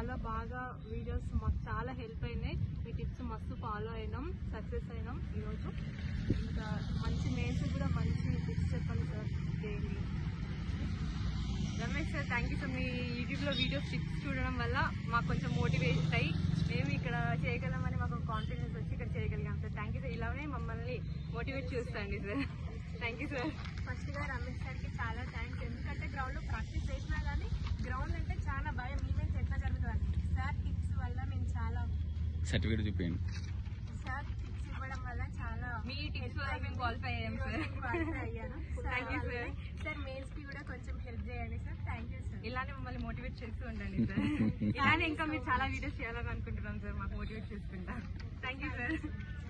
చాలా బాగా వీడియోస్ మాకు చాలా హెల్ప్ అయినాయి మీ టిప్స్ మస్తు ఫాలో అయినాం సక్సెస్ అయినాం ఈరోజు ఇంకా మంచి మెయిన్స్ కూడా మంచి టిప్స్ చెప్పండి sir daily Ramesh sir thank you sir మీ యూట్యూబ్లో వీడియోస్ టిప్స్ చూడడం వల్ల మాకు కొంచెం మోటివేట్ అయ్యి మేము ఇక్కడ చేయగలమని మాకు కాన్ఫిడెన్స్ వచ్చి ఇక్కడ చేయగలిగాం సార్ థ్యాంక్ యూ సార్ ఇలానే మమ్మల్ని మోటివేట్ చేస్తాండి sir thank you sir first గా రమేష్ సార్కి చాలా థ్యాంక్స్ ఎందుకంటే గ్రౌండ్ లో ప్రాక్టీస్ చేసినా కానీ గ్రౌండ్ అంటే చాలా భయం ఈవెంట్స్ ఎట్లా జరుగుతుంది సార్ టిప్స్ వల్ల మేము చాలా సర్టిఫికేట్ చూపించండి సార్ టిప్స్ ఇవ్వడం వల్ల చాలా మీ టిప్స్ వల్ల మేము క్వాలిఫై అయ్యాం సార్ qualify అయ్యాను thank you sir sir mails కి కూడా కొంచెం హెల్ప్ చేయండి సార్ థ్యాంక్ యూ సార్ ఇలానే మమ్మల్ని మోటివేట్ చేస్తూ ఉండండి సార్ ఇలానే ఇంకా మీరు చాలా వీడియోస్ చేయాలని అనుకుంటున్నాం సార్ మాకు మోటివేట్ చేసుకుంటా థ్యాంక్ యూ సార్